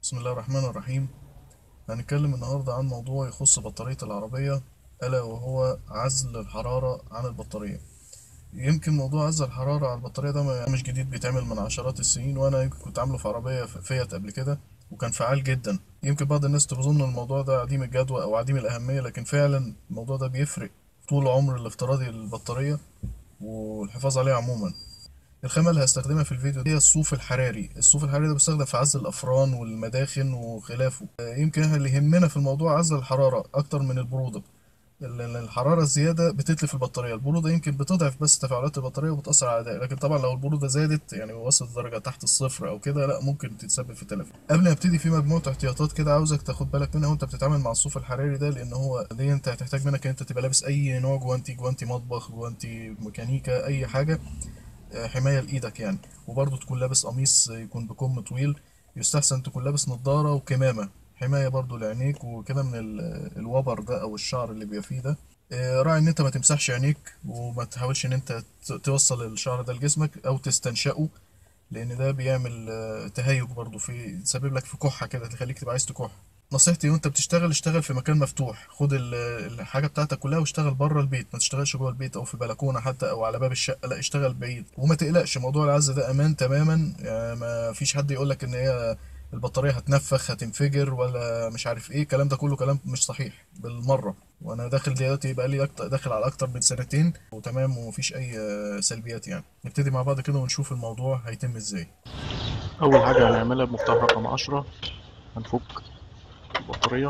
بسم الله الرحمن الرحيم هنتكلم النهاردة عن موضوع يخص بطارية العربية ألا وهو عزل الحرارة عن البطارية يمكن موضوع عزل الحرارة على البطارية ده ما- مش جديد بيتعمل من عشرات السنين وأنا يمكن كنت عامله في عربية فيات قبل كده وكان فعال جدا يمكن بعض الناس تظن الموضوع ده عديم الجدوى أو عديم الأهمية لكن فعلا الموضوع ده بيفرق طول العمر الافتراضي للبطارية والحفاظ عليها عموما الخامة اللي هستخدمها في الفيديو دي هي الصوف الحراري الصوف الحراري ده بيستخدم في عزل الأفران والمداخن وخلافه آه، يمكن احنا اللي يهمنا في الموضوع عزل الحرارة أكتر من البرودة ال- ال- الحرارة الزيادة بتتلف البطارية البرودة يمكن بتضعف بس تفاعلات البطارية وبتأثر على الأداء لكن طبعا لو البرودة زادت يعني وصلت درجة تحت الصفر أو كده لا ممكن تتسبب في تلف قبل ما ابتدي في مجموعة احتياطات كده عاوزك تاخد بالك منها وانت بتتعامل مع الصوف الحراري ده لأن هو دي انت هتحتاج منك ان انت تبقى لابس أي نوع جوانتي جوانتي مطبخ جوانتي ميكانيكا أي حاجة حماية لإيدك يعني وبرضه تكون لابس قميص يكون بكم طويل يستحسن تكون لابس نظارة وكمامة حماية برضه لعينيك وكده من ال- الوبر ده أو الشعر اللي بيبقى فيه ده آه، راعي إن أنت ما تمسحش عينيك وما تحاولش إن أنت ت- توصل الشعر ده لجسمك أو تستنشقه لأن ده بيعمل آه، تهيج برضه في يسبب لك في كحة كده تخليك تبقى عايز تكح نصيحتي وانت بتشتغل اشتغل في مكان مفتوح خد ال- الحاجه بتاعتك كلها واشتغل بره البيت ما تشتغلش جوه البيت او في بلكونه حتى او على باب الشقه لا اشتغل بعيد وما تقلقش موضوع العزل ده امان تماما يعني ما فيش حد يقول لك ان هي البطاريه هتنفخ هتنفجر ولا مش عارف ايه الكلام ده كله كلام مش صحيح بالمره وانا داخل دلوقتي بقى لي أكتر داخل على اكتر من سنتين وتمام ومفيش اي آه، سلبيات يعني نبتدي مع بعض كده ونشوف الموضوع هيتم ازاي أول حاجة هنعملها بمفتاح رقم عشرة هنفك البطارية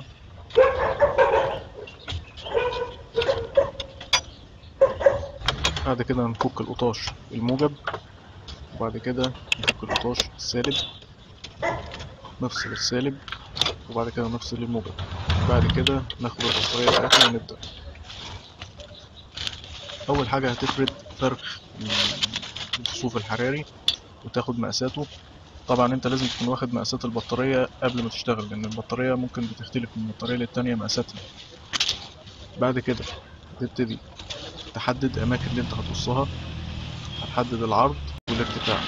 بعد كده هنفك القطاش الموجب وبعد كده نفك القطاش السالب نفصل السالب وبعد كده نفصل الموجب بعد كده ناخد البطارية بتاعتنا ونبدأ أول حاجة هتفرد فرخ الصوف الحراري وتاخد مقاساته طبعا انت لازم تكون واخد مقاسات البطارية قبل ما تشتغل لان البطارية ممكن بتختلف من بطارية للتانية مقاساتها بعد كده هتبتدي تحدد اماكن اللي انت هتقصها هتحدد العرض والارتفاع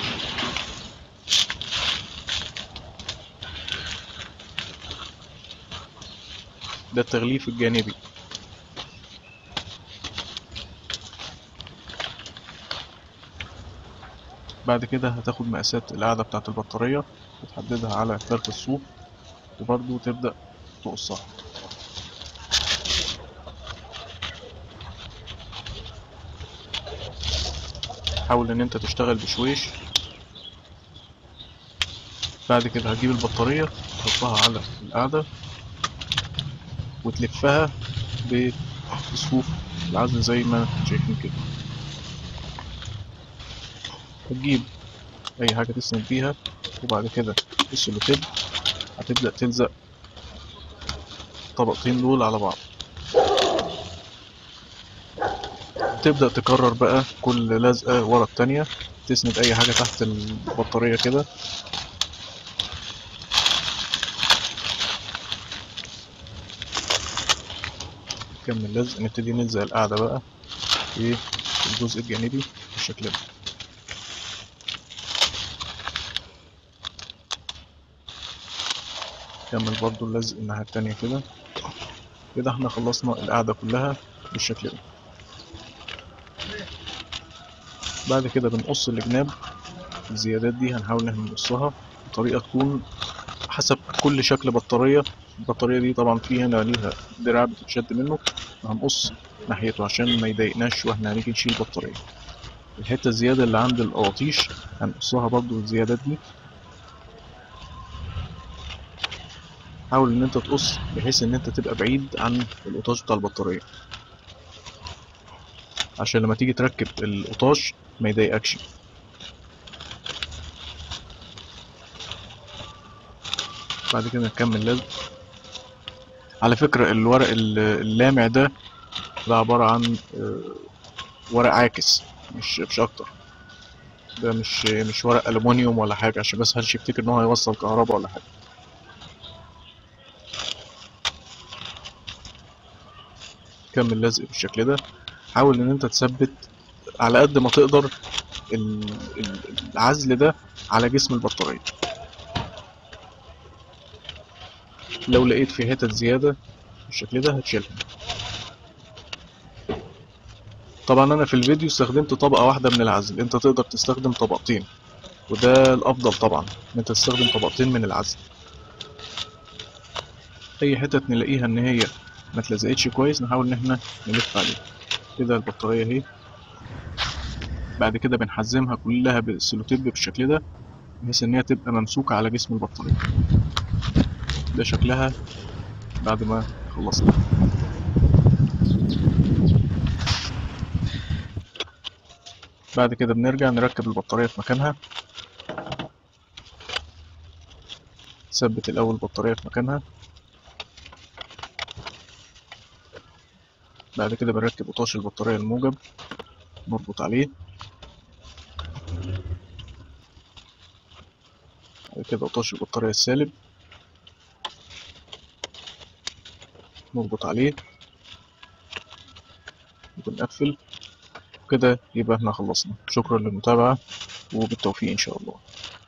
ده التغليف الجانبي بعد كده هتاخد مقاسات القاعدة بتاعة البطارية وتحددها على فرق الصوف وبرضو تبدأ تقصها حاول ان انت تشتغل بشويش بعد كده هتجيب البطارية تحطها على القاعدة وتلفها بصفوف العزل زي ما شايفين كده هتجيب اي حاجة تسند بيها وبعد كده السلوتيب هتبدأ تلزق الطبقتين دول على بعض تبدأ تكرر بقى كل لزقة ورا التانية تسند أي حاجة تحت البطارية كده كمل لزق نبتدي نلزق القاعدة بقى في الجزء الجانبي بالشكل ده كمل برضو اللزق الناحية التانية كده كده احنا خلصنا القاعدة كلها بالشكل ده بعد كده بنقص الجناب الزيادات دي هنحاول ان احنا نقصها بطريقة تكون حسب كل شكل بطارية البطارية دي طبعا في هنا ليها دراع بتتشد منه هنقص ناحيته عشان ما يضايقناش واحنا هنيجي نشيل البطارية الحتة الزيادة اللي عند القواطيش هنقصها برضو الزيادات دي حاول ان انت تقص بحيث ان انت تبقى بعيد عن القطاش بتاع البطارية عشان لما تيجي تركب القطاش ما يضايقكش بعد كده نكمل لزق على فكرة الورق ال- اللامع ده ده عبارة عن آه، ورق عاكس مش مش اكتر ده مش مش ورق ألومنيوم ولا حاجة عشان بس محدش يفتكر ان هو هيوصل كهرباء ولا حاجة كمل لزق بالشكل ده حاول ان انت تثبت على قد ما تقدر ال- ال- العزل ده على جسم البطارية لو لقيت في حتت زيادة بالشكل ده هتشيلها طبعا انا في الفيديو استخدمت طبقة واحدة من العزل انت تقدر تستخدم طبقتين وده الافضل طبعا ان انت تستخدم طبقتين من العزل اي حتت نلاقيها ان هي ما اتلزقتش كويس نحاول ان احنا نلف عليها كده البطارية اهي بعد كده بنحزمها كلها بالسلوتيب بالشكل ده بحيث ان هي تبقى ممسوكة على جسم البطارية ده شكلها بعد ما خلصنا بعد كده بنرجع نركب البطارية في مكانها ثبت الأول البطارية في مكانها بعد كده بنركب قطاش البطارية الموجب نربط عليه بعد كده قطاش البطارية السالب نربط عليه وبنقفل كده يبقى احنا خلصنا شكرا للمتابعة وبالتوفيق إن شاء الله